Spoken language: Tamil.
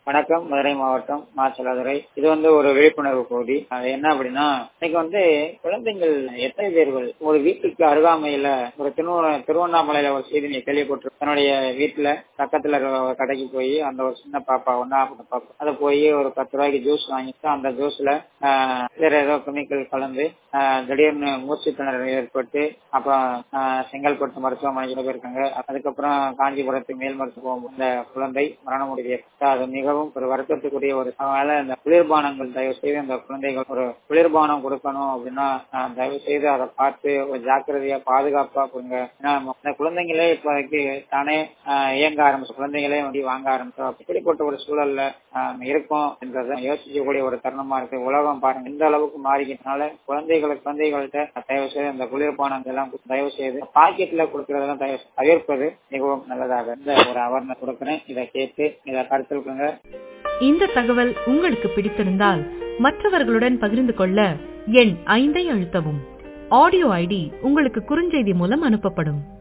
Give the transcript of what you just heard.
வணக்கம் மதுரை மாவட்டம் மாச்சலாதுறை இது வந்து ஒரு விழிப்புணர்வு பகுதி அது என்ன அப்படின்னா இன்னைக்கு வந்து குழந்தைகள் எத்தனை பேர்கள் ஒரு வீட்டுக்கு அருகாமையில ஒரு திருவண்ண திருவண்ணாமலையில ஒரு செய்தி நீங்க கேள்விப்பட்டு தன்னுடைய வீட்டுல பக்கத்துல இருக்கிற ஒரு கடைக்கு போய் அந்த ஒரு சின்ன பாப்பா ஒன்னா பாப்பா அதை போய் ஒரு பத்து ரூபாய்க்கு ஜூஸ் வாங்கிட்டு அந்த ஜூஸ்ல ஆஹ், வேற ஏதோ கெமிக்கல் கலந்து ஆஹ், திடீர்னு மூச்சு திணறல் ஏற்பட்டு அப்புறம் ஆஹ், செங்கல்பட்டு மருத்துவமனைக்கு போயிருக்காங்க அதுக்கப்புறம் காஞ்சிபுரத்துக்கு மேல் மருத்துவம் இந்த குழந்தை மரணமுடைய அது மிகவும் ஒரு வருத்தத்துக்குரிய ஒரு அதனால இந்த குளிர்பானங்கள் தயவு செய்து அந்த குழந்தைகள் ஒரு குளிர்பானம் கொடுக்கணும் அப்படின்னா ஆஹ், தயவு செய்து அதை பார்த்து ஒரு ஜாக்கிரதையா பாதுகாப்பா கொடுங்க ஏன்னா இந்த குழந்தைங்களே இப்போதைக்கு தானே ஆஹ், இயங்க ஆரம்பிச்சு குழந்தைங்களே வண்டி வாங்க ஆரம்பிச்சோம் இப்படிப்பட்ட ஒரு சூழல்ல ஆஹ், இருக்கும் என்றதை யோசிக்கக்கூடிய ஒரு தருணமா இருக்கு உலகம் பாருங்க இந்த அளவுக்கு மாறிக்கிறதுனால குழந்தைகளுக்கு குழந்தைகள்கிட்ட தயவு செய்து அந்த குளிர்பானங்கள் எல்லாம் தயவு செய்து பாக்கெட்ல கொடுக்கறதெல்லாம் தயவு செய்து தவிர்ப்பது மிகவும் நல்லதாக இந்த ஒரு அவர்னஸ் கொடுக்குறேன் இதை கேட்டு இதை கருத்தில் கொங்க இந்த தகவல் உங்களுக்கு பிடித்திருந்தால் மற்றவர்களுடன் பகிர்ந்து கொள்ள எண் ஐந்தை அழுத்தவும் ஆடியோ ஐடி உங்களுக்கு குறுஞ்செய்தி மூலம் அனுப்பப்படும்